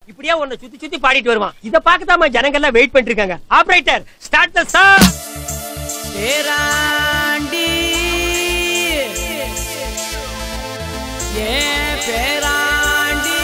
இப்படியே உன்னை சுத்தி சுத்தி பாடிட்டு வருவான் இத பார்க்கத்தாம ஜனங்க எல்லாம் வெயிட் பண்ணிட்டு இருக்காங்க ஆபரேட்டர் ஸ்டார்ட் த சாங் பேராண்டி ஏ பேராண்டி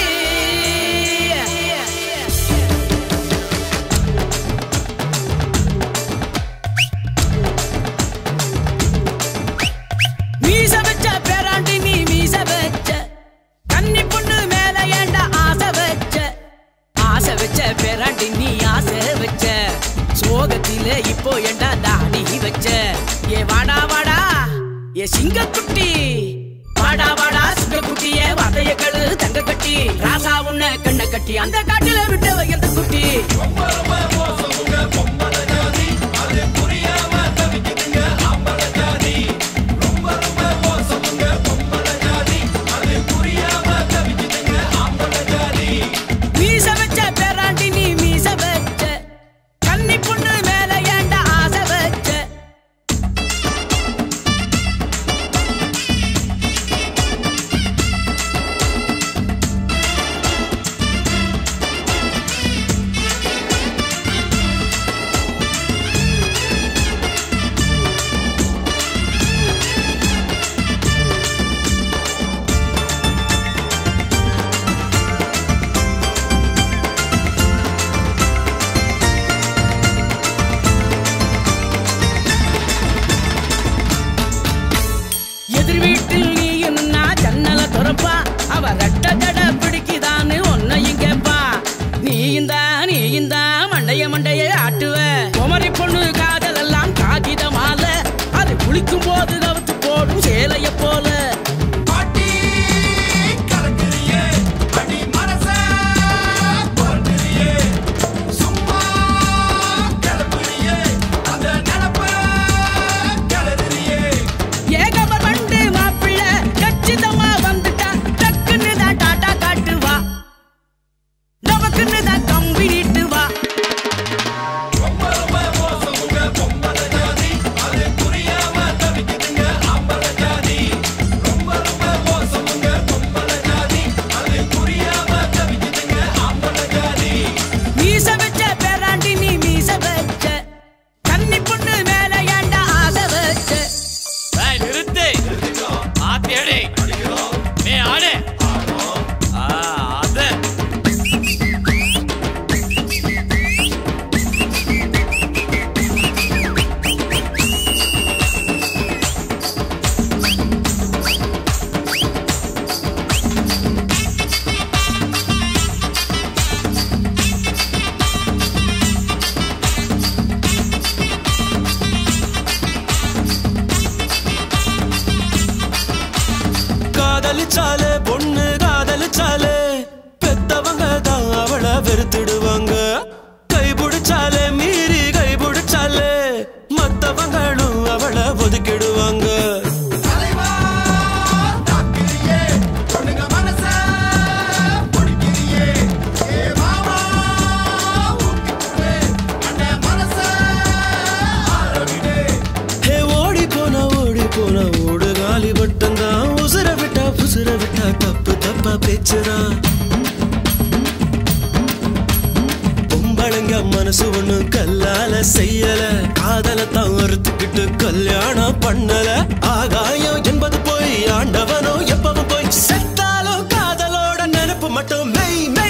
மீச வச்ச பேராண்டி நீ மீச வச்ச கன்னி பொண்ணு மேல ஏண்டா ஆசை வச்ச ஆசை வச்ச பேராண்டி நீ ஆசை வச்ச சோகத்தில இப்போ ஏண்டா தாடி வச்ச ஏ வாடா வாடா ஏ சிங்கக்குட்டி வாடா வாடா சிங்கக்குட்டியே வதைய கழு தங்க கட்டி ராசா உன்ன கண்ண கட்டி அந்த காட்டுல விட்டவ எந்த குட்டி மீச வச்ச பேராண்டி நீ மீச வச்ச கன்னி பொண்ணு மேல ஏண்டா ஆசை வச்ச எதிர் வீட்டில் நீ நின்னா ஜன்னல துறப்பா அவ ரெட்ட ஜட பிடிக்குதான்னு உன்னையும் கேப்பா நீ இந்த நீ இந்த மண்டைய மண்டைய ஆட்டுவ குமரி பொண்ணு காதல் எல்லாம் காகித மாலை அது குளிக்கும் போது கவுத்து போடும் சேலைய போல ஏகம வண்டு மாப்பிள்ள கச்சிதமா வந்துட்டா டக்குன்னு தான் டாட்டா காட்டுவா நமக்குன்னு தான் கம்பி நீட்டுவா மீச வச்ச பேராண்டி நீ மீச வச்ச கன்னி பொண்ணு மேல ஏண்டா ஆசை வச்ச நிறுத்து ஆத்தி அடி நீ ஆடு ஆ, அது காதலிச்சாலே பொண்ணு காதலிச்சாலே பெத்தவங்க தான் அவளை வெறுத்துடுவாங்க கைபிடிச்சாலே மீறி கைபிடிச்சாலே மத்தவங்களும் அவளை ஒதுக்கிடுவாங்க ஹே ஓடி போனா ஓடி போனா ஓடு காலி பட்டந்தான் உசுர விட்டா புசுர விட்டா தப்பு தப்பா பேச்சுதான் பொம்பளைங்க மனசு ஒண்ணு கல்லால செய்யல காதலத்தான் அறுத்துக்கிட்டு கல்யாணம் பண்ணல ஆகாயம் என்பது போய் ஆண்டவனோ எப்பவும் போய் செத்தாலும் காதலோட நினைப்பு மட்டும் மெய் மெய்